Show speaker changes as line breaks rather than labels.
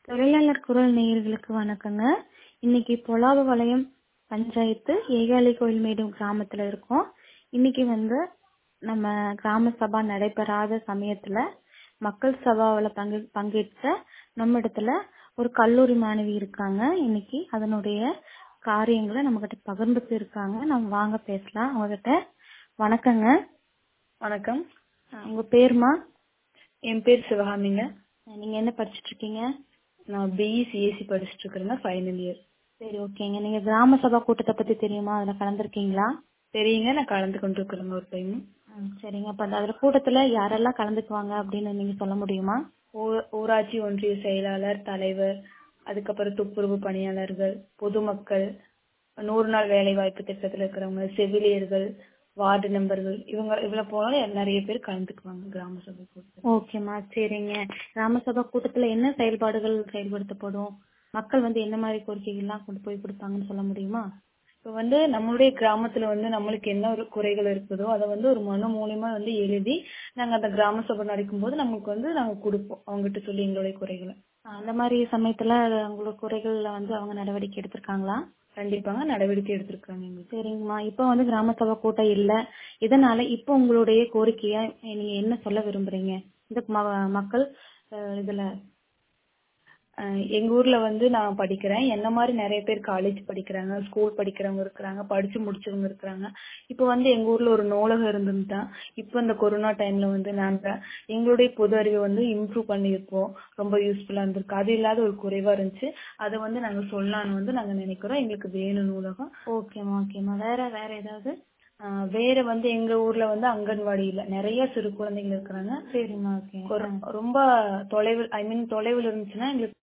தொழிலாளர் குரல் நேயர்களுக்கு வணக்கங்க இன்னைக்கு பொலாபவளையம் பஞ்சாயத்து ஏகாலி கோயில்மேடு கிராமத்துல இருக்கோம் இன்னைக்கு வந்து நம்ம கிராம சபா நடைபெறாத சமயத்துல மக்கள் சபாவில் பங்கு பங்கேற்ற நம்ம இடத்துல ஒரு கல்லூரி மாணவி இருக்காங்க இன்னைக்கு அதனுடைய காரியங்களை நம்ம கிட்ட பகிர்ந்துட்டு இருக்காங்க நம்ம வாங்க பேசலாம் அவங்ககிட்ட வணக்கங்க
வணக்கம்
உங்க பேருமா
என் பேர் சிவகாமிங்க
நீங்க என்ன படிச்சிட்டு இருக்கீங்க
நான் பிஇ சிஎஸ்சி படிச்சுட்டு இருக்கிறேங்க ஃபைனல் இயர்
சரி ஓகேங்க நீங்க கிராம சபா கூட்டத்தை பத்தி தெரியுமா அதுல கலந்துருக்கீங்களா
தெரியுங்க நான் கலந்து கொண்டு இருக்கிறேங்க ஒரு டைம்
ம், சரிங்க அப்ப அந்த அதுல கூட்டத்துல யாரெல்லாம் கலந்துக்குவாங்க அப்படின்னு நீங்க சொல்ல முடியுமா
ஊராட்சி ஒன்றிய செயலாளர் தலைவர் அதுக்கப்புறம் துப்புரவு பணியாளர்கள் பொதுமக்கள் நூறு நாள் வேலை வாய்ப்பு திட்டத்தில் இருக்கிறவங்க செவிலியர்கள் வார்டு மெம்பர்கள் இவங்க இவ்வளவு போல நிறைய பேர் கலந்துக்குவாங்க கிராம சபை கூட்டத்தில்
ஓகேம்மா சரிங்க கிராம சபா கூட்டத்துல என்ன செயல்பாடுகள் செயல்படுத்தப்படும் மக்கள் வந்து என்ன மாதிரி கோரிக்கைகள்லாம் கொண்டு போய் கொடுப்பாங்கன்னு சொல்ல முடியுமா
இப்போ வந்து நம்மளுடைய கிராமத்துல வந்து நம்மளுக்கு என்ன ஒரு குறைகள் இருக்குதோ அதை வந்து ஒரு மனு மூலியமா வந்து எழுதி நாங்க அந்த கிராம சபை நடக்கும் போது நமக்கு வந்து நாங்க கொடுப்போம் அவங்ககிட்ட சொல்லி எங்களுடைய குறைகளை
அந்த மாதிரி சமயத்துல உங்களோட குறைகள்ல வந்து அவங்க நடவடிக்கை எடுத்திருக்காங்களா
கண்டிப்பாங்க நடவடிக்கை எடுத்திருக்காங்க எங்களுக்கு
சரிங்கம்மா இப்போ வந்து கிராம சபா கூட்டம் இல்ல இதனால இப்போ உங்களுடைய கோரிக்கையா நீங்க என்ன சொல்ல விரும்புறீங்க இந்த ம- மக்கள் அஹ், இதுல
அஹ் எங்க ஊர்ல வந்து நான் படிக்கிறேன் என்ன மாதிரி நிறைய பேர் காலேஜ் படிக்கிறாங்க ஸ்கூல் படிக்கிறவங்க இருக்கிறாங்க படிச்சு முடிச்சவங்க இருக்கிறாங்க இப்போ வந்து எங்க ஊர்ல ஒரு நூலகம் இருந்துதான் இப்போ இந்த கொரோனா டைம்ல வந்து நாங்க எங்களுடைய பொது அறிவை வந்து இம்ப்ரூவ் பண்ணியிருக்கோம் ரொம்ப யூஸ்ஃபுல்லா இருந்திருக்கு அது இல்லாத ஒரு குறைவா இருந்துச்சு அதை வந்து நாங்க சொல்லலாம்னு வந்து நாங்க நினைக்கிறோம் எங்களுக்கு வேணும் நூலகம்
ஓகேம்மா ஓகேம்மா வேற வேற ஏதாவது
அஹ் வேற வந்து எங்க ஊர்ல வந்து அங்கன்வாடி இல்ல நிறைய சிறு குழந்தைகள் இருக்கிறாங்க
சரிம்மா ஓகே
ஒரு- ரொம்ப தொலைவில் ஐ மீன் தொலைவில் இருந்துச்சுன்னா எங்களுக்கு